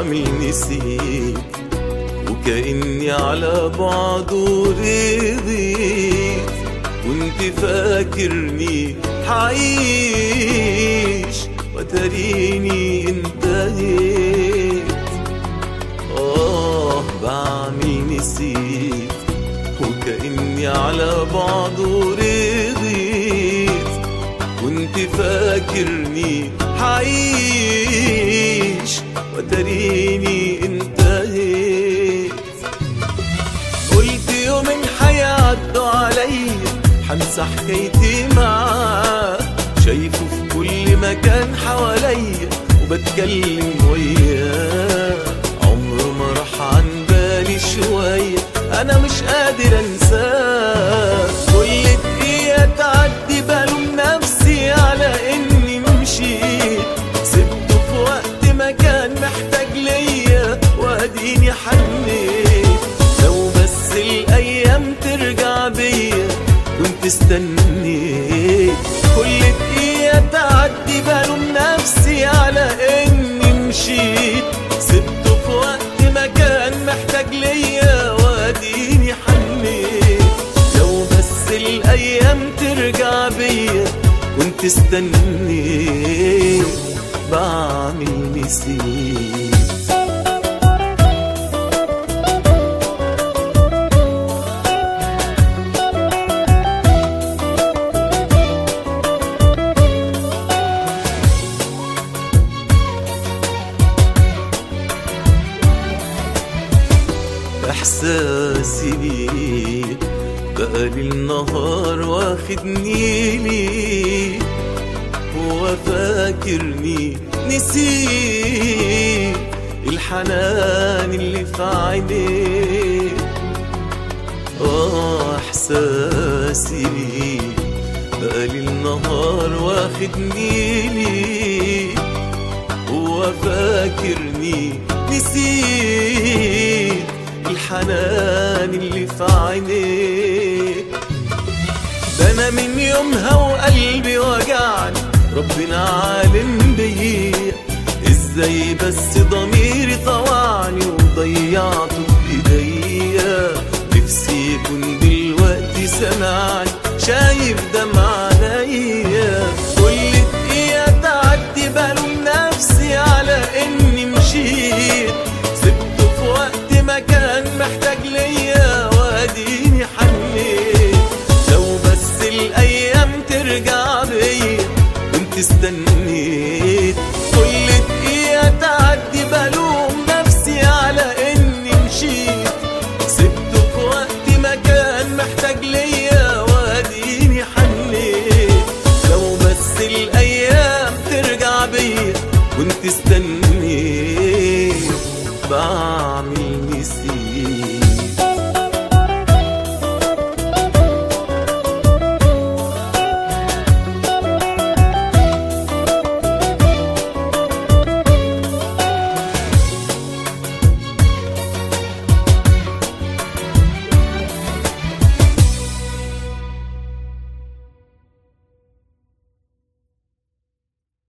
بعمل نسيت وكأني على بعضه رضيت كنت فاكرني حعيش وتريني انتهيت آه بعمل نسيت وكأني على بعضه رضيت كنت فاكرني حعيش وتريني انتهيت قلت يومين حيعدوا عليا حنسى حكايتي معاه شايفه في كل مكان حواليا وبتكلم وياه عمره ما راح عن بالي شوية أنا مش قادر أنساه كل دقيقة تعدي بلوم نفسي على إني مشيت سبته في وقت ما كان محتاج ليا وأديني حنيت لو بس الأيام ترجع بيا كنت استنيت كل دقيقة تعدي بلوم نفسي على إني مشيت سبته في وقت ما كان محتاج ليا وأديني حنيت لو بس الأيام ترجع بيا كنت استنيت بعمل نسيت احساسي بيه بقالي النهار واخدني ليه هو فاكرني نسيت الحنان اللي في عينيه اه احساسي بيه بقالي النهار واخدني ليه هو فاكرني نسيت الحنان اللي في عينيه ده انا من يومها وقلبي وجعني ربنا عالم بيا ازاي بس ضميري طوعني وضيعته بايديا نفسي يكون دلوقتي سمعني شايف دمع